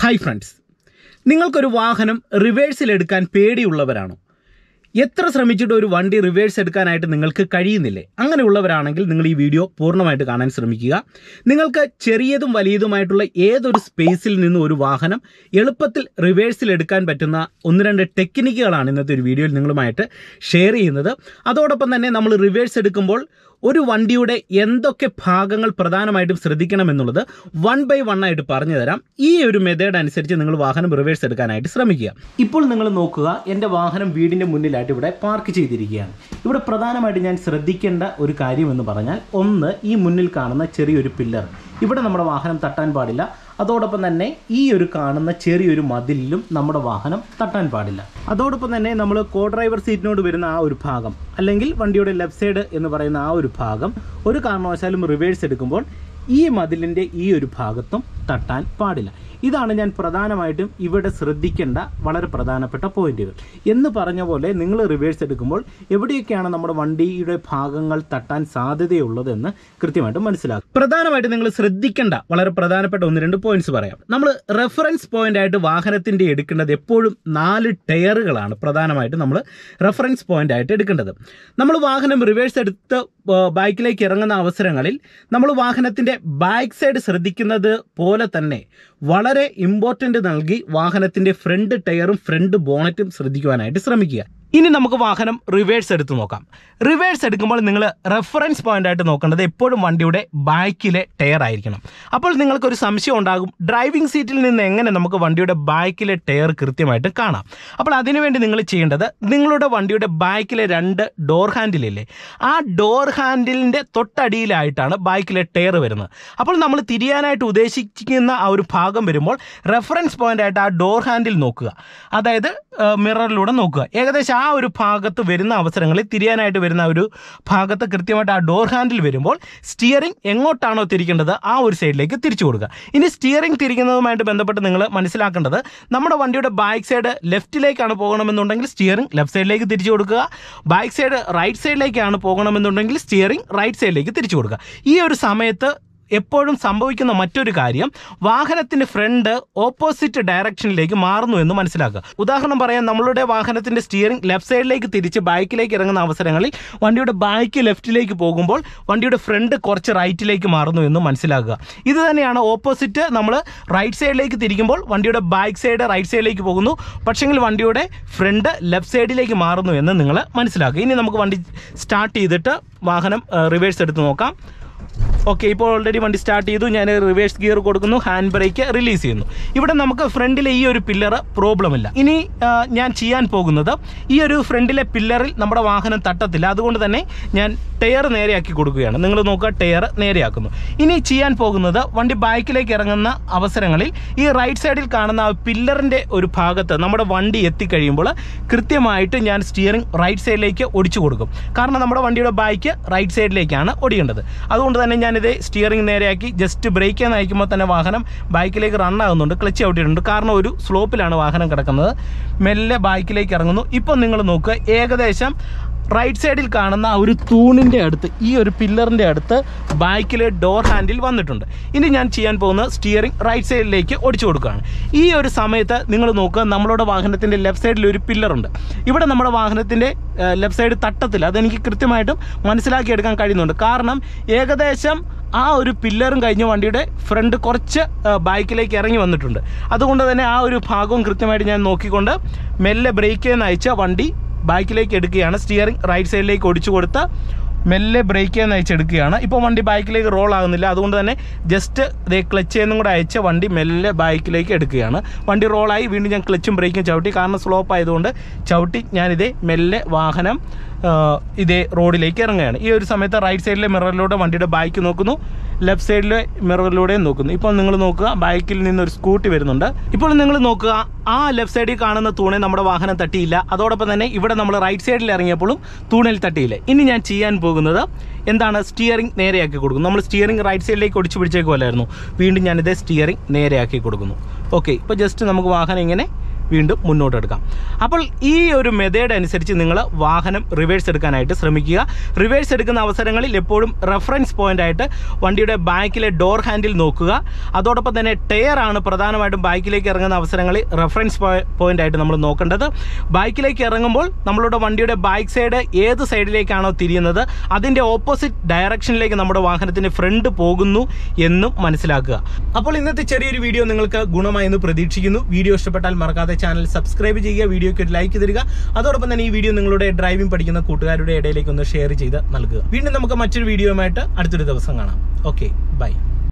hi friends നിങ്ങൾക്കൊരു വാഹനം റിവേഴ്സിൽ എടുക്കാൻ പേടിയുള്ളവരാണോ എത്ര ശ്രമിച്ചിട്ട് ഒരു വണ്ടി റിവേഴ്സ് എടുക്കാനായിട്ട് നിങ്ങൾക്ക് കഴിയുന്നില്ലേ അങ്ങനെയുള്ളവരാണെങ്കിൽ നിങ്ങൾ ഈ വീഡിയോ പൂർണ്ണമായിട്ട് കാണാൻ ശ്രമിക്കുക നിങ്ങൾക്ക് ചെറിയതും വലിയതുമായിട്ടുള്ള ഏതൊരു സ്പേസിൽ നിന്നും ഒരു വാഹനം എളുപ്പത്തിൽ റിവേഴ്സിൽ എടുക്കാൻ പറ്റുന്ന ഒന്ന് രണ്ട് ടെക്നിക്കുകളാണ് ഇന്നത്തെ ഒരു വീഡിയോയിൽ നിങ്ങളുമായിട്ട് ഷെയർ ചെയ്യുന്നത് അതോടൊപ്പം തന്നെ നമ്മൾ റിവേഴ്സ് എടുക്കുമ്പോൾ ഒരു വണ്ടിയുടെ എന്തൊക്കെ ഭാഗങ്ങൾ പ്രധാനമായിട്ടും ശ്രദ്ധിക്കണമെന്നുള്ളത് വൺ ബൈ വൺ ആയിട്ട് പറഞ്ഞു തരാം ഈ ഒരു മെത്തേഡ് അനുസരിച്ച് നിങ്ങൾ വാഹനം റിവേഴ്സ് എടുക്കാനായിട്ട് ശ്രമിക്കുക ഇപ്പോൾ നിങ്ങൾ നോക്കുക എൻ്റെ വാഹനം വീടിൻ്റെ മുന്നിലായിട്ട് ഇവിടെ പാർക്ക് ചെയ്തിരിക്കുകയാണ് ഇവിടെ പ്രധാനമായിട്ട് ഞാൻ ശ്രദ്ധിക്കേണ്ട ഒരു കാര്യം എന്ന് പറഞ്ഞാൽ ഒന്ന് ഈ മുന്നിൽ കാണുന്ന ചെറിയൊരു പില്ലർ ഇവിടെ നമ്മുടെ വാഹനം തട്ടാൻ പാടില്ല അതോടൊപ്പം തന്നെ ഈ ഒരു കാണുന്ന ചെറിയൊരു മതിലിലും നമ്മുടെ വാഹനം തട്ടാൻ പാടില്ല അതോടൊപ്പം തന്നെ നമ്മൾ കോ ഡ്രൈവർ സീറ്റിനോട് വരുന്ന ആ ഒരു ഭാഗം അല്ലെങ്കിൽ വണ്ടിയുടെ ലെഫ്റ്റ് സൈഡ് എന്ന് പറയുന്ന ആ ഒരു ഭാഗം ഒരു കാരണവശാലും റിവേഴ്സ് എടുക്കുമ്പോൾ ഈ മതിലിൻ്റെ ഈ ഒരു ഭാഗത്തും തട്ടാൻ പാടില്ല ഇതാണ് ഞാൻ പ്രധാനമായിട്ടും ഇവിടെ ശ്രദ്ധിക്കേണ്ട വളരെ പ്രധാനപ്പെട്ട പോയിന്റുകൾ എന്ന് പറഞ്ഞ പോലെ നിങ്ങൾ റിവേഴ്സ് എടുക്കുമ്പോൾ എവിടെയൊക്കെയാണ് നമ്മുടെ വണ്ടിയുടെ ഭാഗങ്ങൾ തട്ടാൻ സാധ്യതയുള്ളതെന്ന് കൃത്യമായിട്ട് മനസ്സിലാക്കും പ്രധാനമായിട്ട് നിങ്ങൾ ശ്രദ്ധിക്കേണ്ട വളരെ പ്രധാനപ്പെട്ട ഒന്ന് രണ്ട് പോയിന്റ്സ് പറയാം നമ്മൾ റെഫറൻസ് പോയിന്റ് ആയിട്ട് വാഹനത്തിന്റെ എടുക്കേണ്ടത് എപ്പോഴും നാല് ടയറുകളാണ് പ്രധാനമായിട്ട് നമ്മൾ റെഫറൻസ് പോയിന്റ് ആയിട്ട് എടുക്കേണ്ടത് നമ്മൾ വാഹനം റിവേഴ്സ് എടുത്ത് ബൈക്കിലേക്ക് ഇറങ്ങുന്ന അവസരങ്ങളിൽ നമ്മൾ വാഹനത്തിന്റെ ബാക്ക് സൈഡ് ശ്രദ്ധിക്കുന്നത് പോലെ തന്നെ വളരെ ഇമ്പോർട്ടൻ്റ് നൽകി വാഹനത്തിന്റെ ഫ്രണ്ട് ടയറും ഫ്രണ്ട് ബോണറ്റും ശ്രദ്ധിക്കുവാനായിട്ട് ശ്രമിക്കുക ഇനി നമുക്ക് വാഹനം റിവേഴ്സ് എടുത്ത് നോക്കാം റിവേഴ്സ് എടുക്കുമ്പോൾ നിങ്ങൾ റെഫറൻസ് പോയിന്റ് ആയിട്ട് നോക്കേണ്ടത് എപ്പോഴും വണ്ടിയുടെ ബാക്കിലെ ടയർ ആയിരിക്കണം അപ്പോൾ നിങ്ങൾക്കൊരു സംശയം ഉണ്ടാകും ഡ്രൈവിംഗ് സീറ്റിൽ നിന്ന് എങ്ങനെ നമുക്ക് വണ്ടിയുടെ ബാക്കിലെ ടയർ കൃത്യമായിട്ട് കാണാം അപ്പോൾ അതിനുവേണ്ടി നിങ്ങൾ ചെയ്യേണ്ടത് നിങ്ങളുടെ വണ്ടിയുടെ ബാക്കിലെ രണ്ട് ഡോർ ഹാൻഡിലില്ലേ ആ ഡോർ ഹാൻഡിലിൻ്റെ തൊട്ടടിയിലായിട്ടാണ് ബാക്കിലെ ടയർ വരുന്നത് അപ്പോൾ നമ്മൾ തിരിയാനായിട്ട് ഉദ്ദേശിക്കുന്ന ആ ഒരു ഭാഗം വരുമ്പോൾ റെഫറൻസ് പോയിന്റ് ആയിട്ട് ആ ഡോർ ഹാൻഡിൽ നോക്കുക അതായത് മിററിലൂടെ നോക്കുക ഏകദേശം ആ ഒരു ഭാഗത്ത് വരുന്ന അവസരങ്ങളിൽ തിരിയാനായിട്ട് വരുന്ന ഒരു ഭാഗത്ത് കൃത്യമായിട്ട് ആ ഡോർ ഹാൻഡിൽ വരുമ്പോൾ സ്റ്റിയറിംഗ് എങ്ങോട്ടാണോ തിരിക്കേണ്ടത് ആ ഒരു സൈഡിലേക്ക് തിരിച്ചു കൊടുക്കുക ഇനി സ്റ്റിയറിംഗ് തിരിക്കുന്നതുമായിട്ട് ബന്ധപ്പെട്ട് നിങ്ങൾ മനസ്സിലാക്കേണ്ടത് നമ്മുടെ വണ്ടിയുടെ ബാക്ക് സൈഡ് ലെഫ്റ്റിലേക്കാണ് പോകണമെന്നുണ്ടെങ്കിൽ സ്റ്റിയറിംഗ് ലെഫ്റ്റ് സൈഡിലേക്ക് തിരിച്ചു കൊടുക്കുക ബാക്ക് സൈഡ് റൈറ്റ് സൈഡിലേക്കാണ് പോകണമെന്നുണ്ടെങ്കിൽ സ്റ്റിയറിംഗ് റൈറ്റ് സൈഡിലേക്ക് തിരിച്ചു കൊടുക്കുക ഈ ഒരു സമയത്ത് എപ്പോഴും സംഭവിക്കുന്ന മറ്റൊരു കാര്യം വാഹനത്തിന്റെ ഫ്രണ്ട് ഓപ്പോസിറ്റ് ഡയറക്ഷനിലേക്ക് മാറുന്നു എന്ന് മനസ്സിലാക്കുക ഉദാഹരണം പറയാൻ നമ്മളുടെ വാഹനത്തിന്റെ സ്റ്റിയറിംഗ് ലെഫ്റ്റ് സൈഡിലേക്ക് തിരിച്ച് ബാക്കിലേക്ക് ഇറങ്ങുന്ന അവസരങ്ങളിൽ വണ്ടിയുടെ ബാക്ക് ലെഫ്റ്റിലേക്ക് പോകുമ്പോൾ വണ്ടിയുടെ ഫ്രണ്ട് കുറച്ച് റൈറ്റിലേക്ക് മാറുന്നു എന്ന് മനസ്സിലാക്കുക ഇത് തന്നെയാണ് ഓപ്പോസിറ്റ് നമ്മൾ റൈറ്റ് സൈഡിലേക്ക് തിരിക്കുമ്പോൾ വണ്ടിയുടെ ബാക്ക് സൈഡ് റൈറ്റ് സൈഡിലേക്ക് പോകുന്നു പക്ഷെങ്കിൽ വണ്ടിയുടെ ഫ്രണ്ട് ലെഫ്റ്റ് സൈഡിലേക്ക് മാറുന്നു എന്ന് നിങ്ങൾ മനസ്സിലാക്കുക ഇനി നമുക്ക് വണ്ടി സ്റ്റാർട്ട് ചെയ്തിട്ട് വാഹനം റിവേഴ്സ് എടുത്ത് നോക്കാം ഓക്കെ ഇപ്പോൾ ഓൾറെഡി വണ്ടി സ്റ്റാർട്ട് ചെയ്തു ഞാൻ റിവേഴ്സ് ഗിയർ കൊടുക്കുന്നു ഹാൻഡ് ബ്രേക്ക് റിലീസ് ചെയ്യുന്നു ഇവിടെ നമുക്ക് ഫ്രണ്ടിലെ ഈ ഒരു പില്ലർ പ്രോബ്ലം ഇല്ല ഇനി ആ, ഞാൻ ചെയ്യാൻ പോകുന്നത് ഈ ഒരു ഫ്രണ്ടിലെ പില്ലറിൽ നമ്മുടെ വാഹനം തട്ടത്തില്ല അതുകൊണ്ട് തന്നെ ഞാൻ ടയർ നേരെയാക്കി കൊടുക്കുകയാണ് നിങ്ങൾ നോക്കുക ടയർ നേരെയാക്കുന്നു ഇനി ചെയ്യാൻ പോകുന്നത് വണ്ടി ബാക്കിലേക്ക് ഇറങ്ങുന്ന അവസരങ്ങളിൽ ഈ റൈറ്റ് സൈഡിൽ കാണുന്ന ആ പില്ലറിൻ്റെ ഒരു ഭാഗത്ത് നമ്മുടെ വണ്ടി എത്തിക്കഴിയുമ്പോൾ കൃത്യമായിട്ട് ഞാൻ സ്റ്റിയറിംഗ് റൈറ്റ് സൈഡിലേക്ക് ഒടിച്ചു കൊടുക്കും കാരണം നമ്മുടെ വണ്ടിയുടെ ബാക്ക് റൈറ്റ് സൈഡിലേക്കാണ് ഒടിയേണ്ടത് അതുകൊണ്ട് തന്നെ ഞാനിത് സ്റ്റിയറിംഗ് നേരെയാക്കി ജസ്റ്റ് ബ്രേക്ക് എന്ന് അയക്കുമ്പോൾ തന്നെ വാഹനം ബൈക്കിലേക്ക് റൺ ആകുന്നുണ്ട് ക്ലച്ച് ഔട്ടിയിട്ടുണ്ട് കാരണം ഒരു സ്ലോപ്പിലാണ് വാഹനം കിടക്കുന്നത് മെല്ലെ ബൈക്കിലേക്ക് ഇറങ്ങുന്നു ഇപ്പം നിങ്ങൾ നോക്കുക ഏകദേശം റൈറ്റ് സൈഡിൽ കാണുന്ന ആ ഒരു തൂണിൻ്റെ അടുത്ത് ഈ ഒരു പില്ലറിൻ്റെ അടുത്ത് ബാക്കിലെ ഡോർ ഹാൻഡിൽ വന്നിട്ടുണ്ട് ഇനി ഞാൻ ചെയ്യാൻ പോകുന്നത് സ്റ്റിയറിംഗ് റൈറ്റ് സൈഡിലേക്ക് ഒടിച്ചു കൊടുക്കുകയാണ് ഈ ഒരു സമയത്ത് നിങ്ങൾ നോക്കുക നമ്മളുടെ വാഹനത്തിൻ്റെ ലെഫ്റ്റ് സൈഡിൽ ഒരു പില്ലറുണ്ട് ഇവിടെ നമ്മുടെ വാഹനത്തിൻ്റെ ലെഫ്റ്റ് സൈഡ് തട്ടത്തില്ല അതെനിക്ക് കൃത്യമായിട്ടും മനസ്സിലാക്കിയെടുക്കാൻ കഴിയുന്നുണ്ട് കാരണം ഏകദേശം ആ ഒരു പില്ലറും കഴിഞ്ഞ് വണ്ടിയുടെ ഫ്രണ്ട് കുറച്ച് ആ, ബാക്കിലേക്ക് ഇറങ്ങി വന്നിട്ടുണ്ട് അതുകൊണ്ട് തന്നെ ആ ഒരു ഭാഗവും കൃത്യമായിട്ട് ഞാൻ നോക്കിക്കൊണ്ട് മെല്ലെ ബ്രേക്ക് നിന്ന് അയച്ച വണ്ടി ബാക്കിലേക്ക് എടുക്കുകയാണ് സ്റ്റിയറിംഗ് റൈറ്റ് സൈഡിലേക്ക് ഒടിച്ചു കൊടുത്ത് മെല്ലെ ബ്രേക്ക് നിന്ന് അയച്ചെടുക്കുകയാണ് ഇപ്പോൾ വണ്ടി ബാക്കിലേക്ക് റോൾ ആകുന്നില്ല അതുകൊണ്ട് തന്നെ ജസ്റ്റ് ഇതേ ക്ലച്ച് എന്നും കൂടെ അയച്ച വണ്ടി മെല്ലെ ബാക്കിലേക്ക് എടുക്കുകയാണ് വണ്ടി റോളായി വീണ്ടും ഞാൻ ക്ലച്ചും ബ്രേക്കും ചവിട്ടി കാരണം സ്ലോപ്പ് ആയതുകൊണ്ട് ചവിട്ടി ഞാനിതേ മെല്ലെ വാഹനം ആ, ഇതേ റോഡിലേക്ക് ഇറങ്ങുകയാണ് ഈ ഒരു സമയത്ത് റൈറ്റ് സൈഡിലെ മിററിലൂടെ വണ്ടിയുടെ ബാക്ക് നോക്കുന്നു ലെഫ്റ്റ് സൈഡിലെ മിററിലൂടെയും നോക്കുന്നു ഇപ്പോൾ നിങ്ങൾ നോക്കുക ബാക്കിൽ നിന്ന് ഒരു സ്കൂട്ടി വരുന്നുണ്ട് ഇപ്പോൾ നിങ്ങൾ നോക്കുക ആ ലെഫ്റ്റ് സൈഡിൽ കാണുന്ന തൂണിൽ നമ്മുടെ വാഹനം തട്ടിയില്ല അതോടൊപ്പം തന്നെ ഇവിടെ നമ്മൾ റൈറ്റ് സൈഡിൽ ഇറങ്ങിയപ്പോഴും തൂണിൽ തട്ടിയില്ല ഇനി ഞാൻ ചെയ്യാൻ പോകുന്നത് എന്താണ് സ്റ്റിയറിംഗ് നേരെയാക്കി കൊടുക്കുന്നു നമ്മൾ സ്റ്റിയറിംഗ് റൈറ്റ് സൈഡിലേക്ക് ഒടിച്ചു പിടിച്ചേക്കുമല്ലായിരുന്നു വീണ്ടും ഞാനിത് സ്റ്റിയറിംഗ് നേരെയാക്കി കൊടുക്കുന്നു ഓക്കെ ഇപ്പോൾ ജസ്റ്റ് നമുക്ക് വാഹനം ഇങ്ങനെ വീണ്ടും മുന്നോട്ടെടുക്കാം അപ്പോൾ ഈ ഒരു മെത്തേഡ് അനുസരിച്ച് നിങ്ങൾ വാഹനം റിവേഴ്സ് എടുക്കാനായിട്ട് ശ്രമിക്കുക റിവേഴ്സ് എടുക്കുന്ന അവസരങ്ങളിൽ എപ്പോഴും റെഫറൻസ് പോയിന്റ് ആയിട്ട് വണ്ടിയുടെ ബാക്കിലെ ഡോർ ഹാൻഡിൽ നോക്കുക അതോടൊപ്പം തന്നെ ടയർ ആണ് പ്രധാനമായിട്ടും ബൈക്കിലേക്ക് ഇറങ്ങുന്ന അവസരങ്ങളിൽ റെഫറൻസ് പോയിന്റ് ആയിട്ട് നമ്മൾ നോക്കേണ്ടത് ബൈക്കിലേക്ക് ഇറങ്ങുമ്പോൾ നമ്മളുടെ വണ്ടിയുടെ ബൈക്ക് സൈഡ് ഏത് സൈഡിലേക്കാണോ തിരിയുന്നത് അതിൻ്റെ ഓപ്പോസിറ്റ് ഡയറക്ഷനിലേക്ക് നമ്മുടെ വാഹനത്തിൻ്റെ ഫ്രണ്ട് പോകുന്നു എന്നും മനസ്സിലാക്കുക അപ്പോൾ ഇന്നത്തെ ചെറിയൊരു വീഡിയോ നിങ്ങൾക്ക് ഗുണമായി എന്ന് പ്രതീക്ഷിക്കുന്നു വീഡിയോ ഇഷ്ടപ്പെട്ടാൽ മറക്കാതെ ചാനൽ സബ്സ്ക്രൈബ് ചെയ്യുക വീഡിയോയ്ക്ക് ഒരു ലൈക്ക് തരിക അതോടൊപ്പം തന്നെ ഈ വീഡിയോ നിങ്ങളുടെ ഡ്രൈവിംഗ് പഠിക്കുന്ന കൂട്ടുകാരുടെ ഇടയിലേക്ക് ഒന്ന് ഷെയർ ചെയ്ത് നൽകുക വീണ്ടും നമുക്ക് മറ്റൊരു വീഡിയോയുമായിട്ട് അടുത്തൊരു ദിവസം കാണാം ഓക്കെ ബൈ